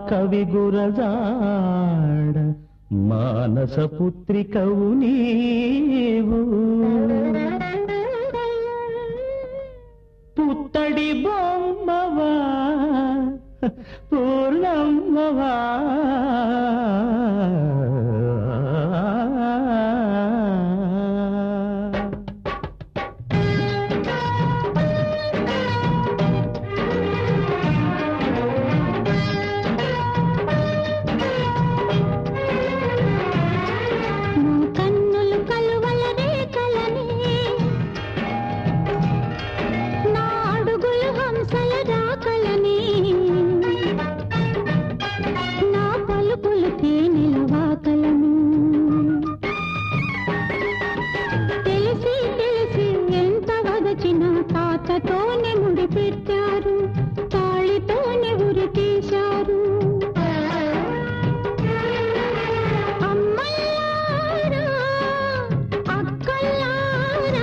కవి గురజాడ మానస పుత్రికవు నీవు పుత్తడి బొమ్మవా పూర్ణమ్మవా నా కన్నులు కలువల రేఖలని నా అడుగులు హంసల రాకలని నా పలుకులు తేనెల వాకలను తెలిసి తెలిసి ఎంత వదచిన తాతతోనే ముడి పెట్టారు తాళితోనే ఉరి తీశారు అమ్మల్లారా అక్కల్లారా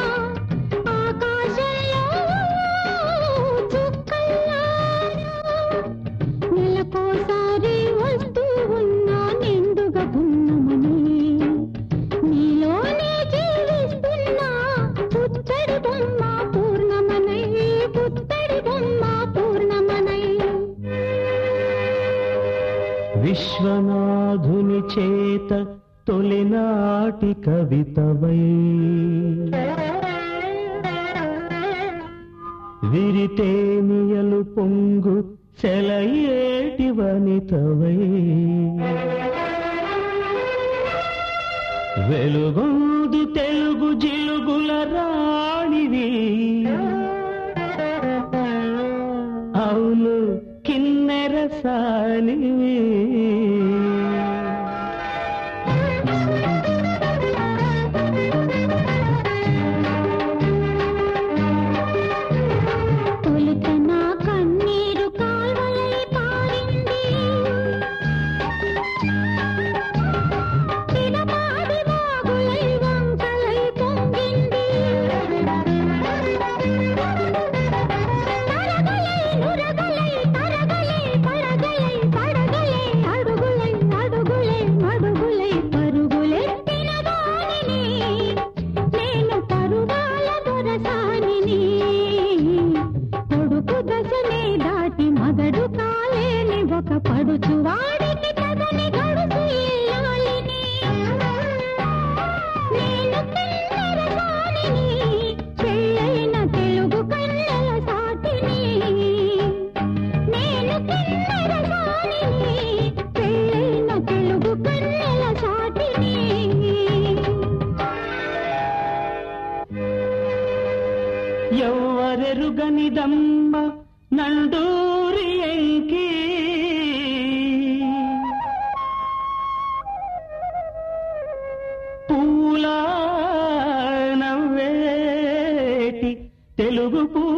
ఆకాశంలో చుక్కల్లారా నెలకోసారి వస్తూ ఉన్నా నిండుగా పున్నమని నీలోనే జీవిస్తున్నా పుత్తడి బొమ్మ పూర్ణమనై పుత్తడి బొమ్మ పూర్ణమనై విశ్వనాథుని చేత తొలినాటి కవితవై విరితేనియలు పొంగు సెలయేటి వనితవై వెలుగొందు తెలుగు జిలుగుల రాణివి అవును కిన్నెర సాలివి తొలుత నా కన్నీరు కాల్వలై పారింది తిరమాడి వాగులై వంకలై పొంగింది తరగలై నురగలై తరగలై పడగలై పడగలై అడుగులై అడుగులై అడుగులై పరుగులెత్తిన వానిని నేను పరువాల దొరసానిని కొడుకు దశనే దాటి మగడు కాలేని ఒక పడుచు వాడికి తగని గడుసు ఇల్లాలిని నేను కిన్నెర సానిని పెళ్ళైన తెలుగు కన్నెల సాటిని నేను కిన్నెర సానిని పెళ్ళైన తెలుగు కన్నెల సాటిని ఎవ్వరెరుగనిదమ్మ నండూరి ఎంకి పూల నవ్వేటి తెలుగు పూ